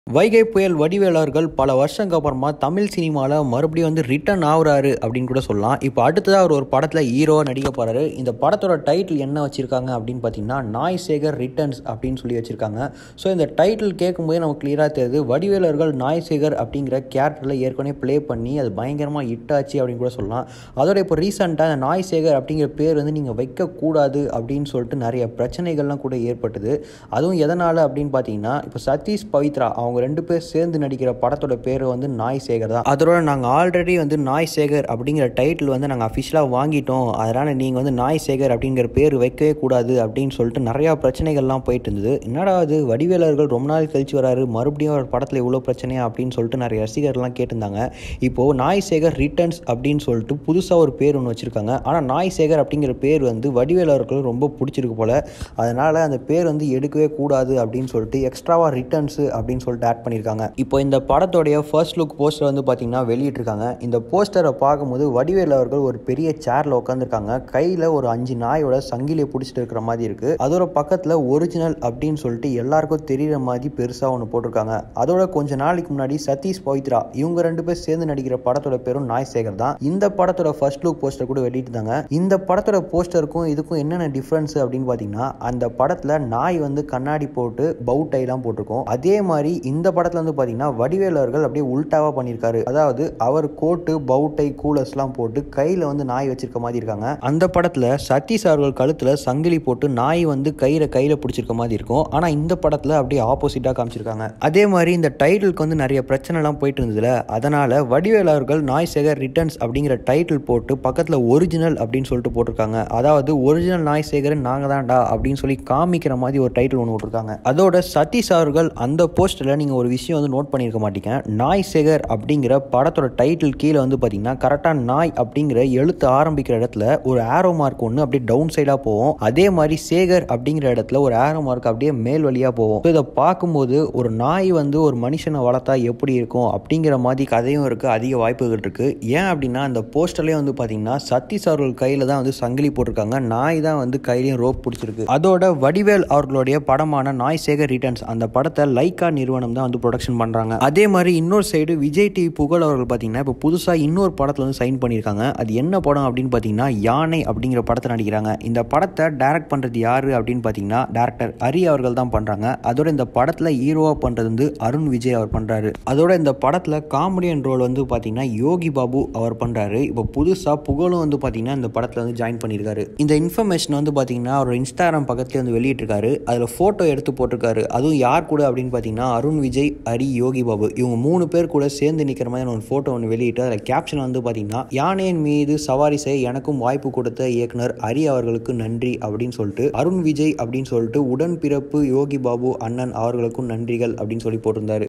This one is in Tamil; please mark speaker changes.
Speaker 1: வைகை புயல் வடிவேலு அவர்கள் பல வருஷங்க அப்புறமா தமிழ் சினிமாவில் மறுபடியும் வந்து ரிட்டர்ன் ஆகுறாரு அப்படின்னு கூட சொல்லலாம் இப்போ அடுத்ததாக அவர் ஒரு படத்தில் ஹீரோவாக நடிக்க போகிறாரு இந்த படத்தோட டைட்டில் என்ன வச்சுருக்காங்க அப்படின்னு பார்த்தீங்கன்னா நாய் சேகர் ரிட்டர்ன்ஸ் அப்படின்னு சொல்லி வச்சுருக்காங்க ஸோ இந்த டைட்டில் கேட்கும்போது நமக்கு கிளியராக தெரியுது வடிவேலு அவர்கள் நாய் சேகர் அப்படிங்கிற கேரக்டரில் ஏற்கனவே ப்ளே பண்ணி அது பயங்கரமாக ஹிட் ஆச்சு அப்படின்னு கூட சொல்லலாம் அதோட இப்போ ரீசெண்டாக அந்த நாய் சேகர் அப்படிங்கிற பேர் வந்து நீங்கள் வைக்கக்கூடாது அப்படின்னு சொல்லிட்டு நிறைய பிரச்சனைகள்லாம் கூட ஏற்பட்டது அதுவும் எதனால் அப்படின்னு பார்த்தீங்கன்னா இப்போ சதீஷ் பவித்ரா அவங்க ரெண்டு பேர் சேர்ந்து நடிக்கிற படத்தோட பேர் வந்து நாய் சேகர் தான் அதோட நாங்கள் ஆல்ரெடி வந்து நாய் சேகர் அப்படிங்கிற டைட்டில் வந்து நாங்கள் அஃபிஷியலாக வாங்கிட்டோம் அதனால் நீங்கள் வந்து நாய் சேகர் அப்படிங்கிற பேர் வைக்கவே கூடாது அப்படின்னு சொல்லிட்டு நிறையா பிரச்சனைகள்லாம் போயிட்டு இருந்தது என்னடா அது வடிவேலர்கள் ரொம்ப நாள் கழிச்சு வராரு மறுபடியும் ஒரு படத்தில் இவ்வளோ பிரச்சனையா அப்படின்னு சொல்லிட்டு நிறைய ரசிகர்லாம் கேட்டிருந்தாங்க இப்போது நாய் சேகர் ரிட்டர்ன்ஸ் அப்படின்னு சொல்லிட்டு புதுசாக ஒரு பேர் ஒன்று வச்சுருக்காங்க ஆனால் நாய் சேகர் அப்படிங்கிற பேர் வந்து வடிவேலர்கள் ரொம்ப பிடிச்சிருக்கு போல் அதனால் அந்த பேர் வந்து எடுக்கவே கூடாது அப்படின்னு சொல்லிட்டு எக்ஸ்ட்ராவாக ரிட்டர்ன்ஸ் அப்படின்னு சொல்லிட்டு ஆட் பண்ணியிருக்காங்க இப்போ இந்த படத்தோடைய ஃபர்ஸ்ட் லுக் போஸ்டர் வந்து பார்த்தீங்கன்னா வெளியிட்டிருக்காங்க இந்த போஸ்டரை பார்க்கும்போது வடிவேலு அவர்கள் ஒரு பெரிய சேரில் உட்காந்துருக்காங்க கையில் ஒரு அஞ்சு நாயோட சங்கிலியை பிடிச்சிட்டு இருக்கிற மாதிரி இருக்குது அதோட பக்கத்தில் ஒரிஜினல் அப்படின்னு சொல்லிட்டு எல்லாருக்கும் தெரிகிற மாதிரி பெருசாக ஒன்று போட்டிருக்காங்க அதோட கொஞ்ச நாளைக்கு முன்னாடி சதீஷ் பவித்ரா இவங்க ரெண்டு பேர் சேர்ந்து நடிக்கிற படத்தோட பேரும் நாய் சேகர் தான் இந்த படத்தோட ஃபர்ஸ்ட் லுக் போஸ்டர் கூட வெளியிட்டாங்க இந்த படத்தோட போஸ்டருக்கும் இதுக்கும் என்னென்ன டிஃப்ரென்ஸ் அப்படின்னு பார்த்தீங்கன்னா அந்த படத்தில் நாய் வந்து கண்ணாடி போட்டு பவுட்டைலாம் போட்டிருக்கோம் அதே மாதிரி இந்த படத்தில் வந்து பார்த்தீங்கன்னா வடிவேலு அவர்கள் அப்படியே உல்டாவாக பண்ணியிருக்காரு அதாவது அவர் கோட்டு பவுட்டை கூலர்ஸ்லாம் போட்டு கையில் வந்து நாய் வச்சிருக்க மாதிரி இருக்காங்க அந்த படத்தில் சதீஷ் அவர்கள் கழுத்தில் சங்கிலி போட்டு நாய் வந்து கயிறை கையில் பிடிச்சிருக்க மாதிரி இருக்கும் ஆனால் இந்த படத்தில் அப்படியே ஆப்போசிட்டாக காமிச்சிருக்காங்க அதே மாதிரி இந்த டைட்டிலுக்கு வந்து நிறைய பிரச்சனைலாம் போயிட்டு இருந்ததுல அதனால் வடிவேலு அவர்கள் நாய் சேகர் ரிட்டர்ன்ஸ் அப்படிங்கிற டைட்டில் போட்டு பக்கத்தில் ஒரிஜினல் அப்படின்னு சொல்லிட்டு போட்டிருக்காங்க அதாவது ஒரிஜினல் நாய் சேகர் நாங்கள் தான்டா அப்படின்னு சொல்லி காமிக்கிற மாதிரி ஒரு டைட்டில் ஒன்று போட்டிருக்காங்க அதோட சதீஷ் அவர்கள் அந்த போஸ்டரில் நீங்கள் ஒரு விஷயம் வந்து நோட் பண்ணியிருக்க மாட்டீங்க நாய் சேகர் அப்படிங்கிற படத்தோட டைட்டில் கீழே வந்து பார்த்தீங்கன்னா கரெக்டாக நாய் அப்படிங்கிற எழுத்து ஆரம்பிக்கிற இடத்துல ஒரு ஆரோ மார்க் ஒன்று அப்படியே டவுன் சைடாக போகும் அதே மாதிரி சேகர் அப்படிங்கிற இடத்துல ஒரு ஆரோ மார்க் அப்படியே மேல் வழியாக போகும் இதை பார்க்கும்போது ஒரு நாய் வந்து ஒரு மனுஷனை வளர்த்தா எப்படி இருக்கும் அப்படிங்கிற மாதிரி கதையும் இருக்குது அதிக வாய்ப்புகள் இருக்குது ஏன் அப்படின்னா அந்த போஸ்டர்லேயே வந்து பார்த்தீங்கன்னா சதீஷ் அவர்கள் கையில் தான் வந்து சங்கிலி போட்டிருக்காங்க நாய் தான் வந்து கையிலையும் ரோப் பிடிச்சிருக்கு அதோட வடிவேல் அவர்களுடைய படமான நாய் சேகர் ரிட்டர்ன்ஸ் அந்த படத்தை லைக்கா நிறுவனம் தான் வந்து ப்ரொடக்ஷன் பண்ணுறாங்க அதே மாதிரி இன்னொரு சைடு விஜய் டிவி புகழ் அவர்கள் பார்த்தீங்கன்னா இப்போ புதுசாக இன்னொரு படத்தில் வந்து சைன் பண்ணியிருக்காங்க அது என்ன படம் அப்படின்னு பார்த்தீங்கன்னா யானை அப்படிங்கிற படத்தை நடிக்கிறாங்க இந்த படத்தை டைரக்ட் பண்ணுறது யார் அப்படின்னு பார்த்தீங்கன்னா டேரக்டர் ஹரி அவர்கள் தான் பண்ணுறாங்க அதோட இந்த படத்தில் ஹீரோவாக பண்ணுறது வந்து அருண் விஜய் அவர் பண்ணுறாரு அதோட இந்த படத்தில் காமெடியன் ரோல் வந்து பார்த்தீங்கன்னா யோகி பாபு அவர் பண்ணுறாரு இப்போ புதுசாக புகழும் வந்து பார்த்தீங்கன்னா இந்த படத்தில் வந்து ஜாயின் பண்ணியிருக்காரு இந்த இன்ஃபர்மேஷன் வந்து பார்த்தீங்கன்னா அவர் இன்ஸ்டாகிராம் பக்கத்துலேயே வந்து வெளியிட்டிருக்காரு அதில் ஃபோட்டோ எடுத்து போட்டிருக்காரு அதுவும் யார் கூட அப்படின்னு பார்த்தீங்கன்னா அருண் விஜய் ஹரி யோகி பாபு இவங்க மூணு பேர் கூட சேர்ந்து நிற்கிற மாதிரி ஒரு ஃபோட்டோ ஒன்று வெளியிட்டு அதில் கேப்ஷன் வந்து பார்த்தீங்கன்னா யானையின் மீது சவாரி செய்ய எனக்கும் வாய்ப்பு கொடுத்த இயக்குனர் ஹரி அவர்களுக்கு நன்றி அப்படின்னு சொல்லிட்டு அருண் விஜய் அப்படின்னு சொல்லிட்டு உடன்பிறப்பு யோகி பாபு அண்ணன் அவர்களுக்கும் நன்றிகள் அப்படின்னு சொல்லி போட்டிருந்தாரு